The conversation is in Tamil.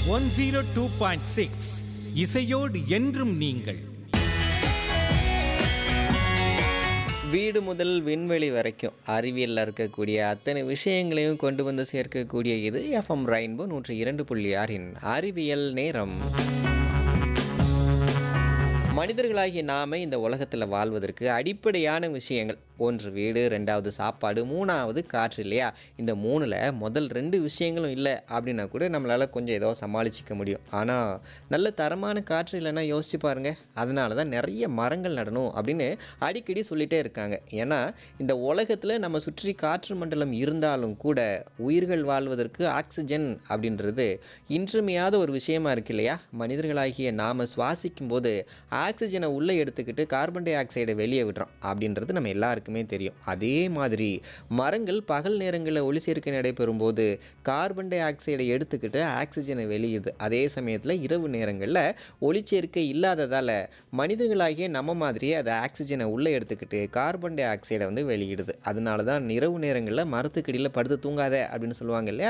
one zero two point six இசையோடு என்றும் நீங்கள் வீடு முதல் விண்வெளி வரைக்கும் அறிவியலில் இருக்கக்கூடிய அத்தனை விஷயங்களையும் கொண்டு வந்து சேர்க்கக்கூடிய இது எஃப்எம் ரெயின்போ நூற்றி இரண்டு புள்ளி ஆறின் அறிவியல் நேரம் மனிதர்களாகிய நாம இந்த உலகத்தில் வாழ்வதற்கு அடிப்படையான விஷயங்கள் ஒன்று வீடு ரெண்டாவது சாப்பாடு மூணாவது காற்று இல்லையா இந்த மூணில் முதல் ரெண்டு விஷயங்களும் இல்லை அப்படின்னா கூட நம்மளால் கொஞ்சம் ஏதோ சமாளிச்சிக்க முடியும் ஆனால் நல்ல தரமான காற்று இல்லைன்னா யோசிச்சு பாருங்க அதனால தான் நிறைய மரங்கள் நடணும் அப்படின்னு அடிக்கடி சொல்லிகிட்டே இருக்காங்க ஏன்னா இந்த உலகத்தில் நம்ம சுற்றி காற்று மண்டலம் இருந்தாலும் கூட உயிர்கள் வாழ்வதற்கு ஆக்சிஜன் அப்படின்றது இன்றியமையாத ஒரு விஷயமா இருக்கு இல்லையா மனிதர்களாகிய நாம் சுவாசிக்கும் போது ஆக்சிஜனை உள்ளே எடுத்துக்கிட்டு கார்பன் டை ஆக்சைடை வெளியே விடுறோம் அப்படின்றது நம்ம எல்லாருக்குமே தெரியும் அதே மாதிரி மரங்கள் பகல் நேரங்களில் ஒளி சேர்க்கை நடைபெறும் போது கார்பன் டை ஆக்சைடை எடுத்துக்கிட்டு ஆக்சிஜனை வெளியிடுது அதே சமயத்தில் இரவு நேரங்களில் ஒளிச்சேர்க்கை இல்லாததால் மனிதர்களாகிய நம்ம மாதிரியே அதை ஆக்சிஜனை உள்ளே எடுத்துக்கிட்டு கார்பன் டை ஆக்சைடை வந்து வெளியிடுது அதனால தான் இரவு நேரங்களில் மரத்துக்கடியில் படுத்து தூங்காத அப்படின்னு சொல்லுவாங்க இல்லையா